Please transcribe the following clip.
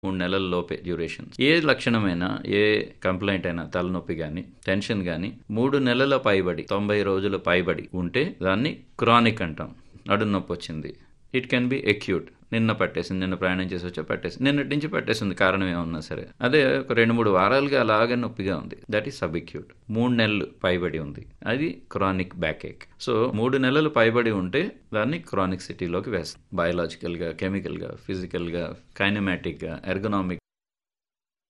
మూడు నెలల లోపే డ్యూరేషన్ ఏ లక్షణమైనా ఏ కంప్లైంట్ అయినా తలనొప్పి కానీ టెన్షన్ కానీ మూడు నెలల పైబడి తొంభై రోజుల పైబడి ఉంటే దాన్ని క్రానిక్ అంటాం నడుము నొప్పి వచ్చింది ఇట్ కెన్ బి ఎక్యూట్ నిన్న పట్టేసింది నిన్న ప్రయాణం చేసి వచ్చా పట్టేసింది నిన్నటి నుంచి పట్టేసింది కారణం ఏమన్నా సరే అదే ఒక రెండు మూడు వారాలుగా అలాగే నొప్పిగా ఉంది దట్ ఈస్ సబ్ ఎక్యూట్ మూడు నెలలు పైబడి ఉంది అది క్రానిక్ బ్యాక్ ఏక్ సో మూడు నెలలు పైబడి ఉంటే దాన్ని క్రానిక్ సిటీలోకి వేస్తాం బయలాజికల్గా కెమికల్గా ఫిజికల్గా కైనమాటిక్గా ఎర్గనామిక్